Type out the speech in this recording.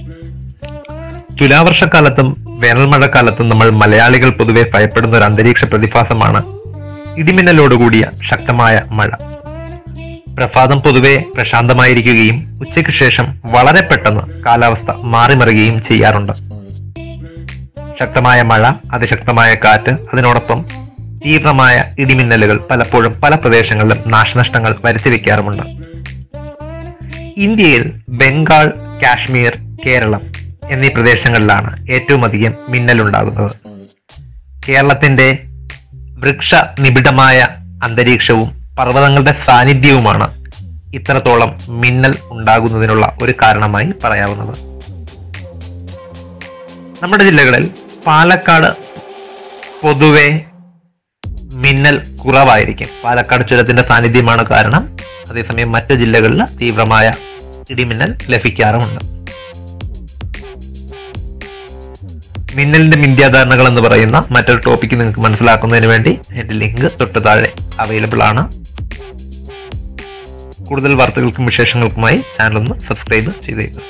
തുലാവർഷക്കാലത്തും വേനൽമഴക്കാലത്തും നമ്മൾ മലയാളികൾ പൊതുവെ ഭയപ്പെടുന്ന ഒരു അന്തരീക്ഷ പ്രതിഭാസമാണ് ഇടിമിന്നലോടുകൂടിയ ശക്തമായ മഴ പ്രഭാതം പൊതുവെ പ്രശാന്തമായിരിക്കുകയും ഉച്ചയ്ക്ക് ശേഷം വളരെ പെട്ടെന്ന് കാലാവസ്ഥ മാറിമറിയുകയും ചെയ്യാറുണ്ട് ശക്തമായ മഴ അതിശക്തമായ കാറ്റ് അതിനോടൊപ്പം തീവ്രമായ ഇടിമിന്നലുകൾ പലപ്പോഴും പല പ്രദേശങ്ങളിലും നാശനഷ്ടങ്ങൾ വരുത്തി വെക്കാറുമുണ്ട് ഇന്ത്യയിൽ ബംഗാൾ കാശ്മീർ കേരളം എന്നീ പ്രദേശങ്ങളിലാണ് ഏറ്റവും അധികം മിന്നലുണ്ടാകുന്നത് കേരളത്തിന്റെ വൃക്ഷ നിബിഡമായ അന്തരീക്ഷവും പർവ്വതങ്ങളുടെ സാന്നിധ്യവുമാണ് ഇത്രത്തോളം മിന്നൽ ഉണ്ടാകുന്നതിനുള്ള ഒരു കാരണമായി പറയാവുന്നത് നമ്മുടെ ജില്ലകളിൽ പാലക്കാട് പൊതുവെ മിന്നൽ കുറവായിരിക്കും പാലക്കാട് ചുരത്തിന്റെ സാന്നിധ്യമാണ് കാരണം അതേസമയം മറ്റ് ജില്ലകളിൽ തീവ്രമായ ഇടിമിന്നൽ ലഭിക്കാറുമുണ്ട് മിന്നലിന്റെ മിഥ്യാധാരണകൾ എന്ന് പറയുന്ന മറ്റൊരു ടോപ്പിക്ക് നിങ്ങൾക്ക് മനസ്സിലാക്കുന്നതിന് വേണ്ടി എന്റെ ലിങ്ക് തൊട്ട് താഴെ അവൈലബിൾ ആണ് കൂടുതൽ വാർത്തകൾക്കും വിശേഷങ്ങൾക്കുമായി ചാനൽ ഒന്ന് സബ്സ്ക്രൈബ് ചെയ്തേക്കുക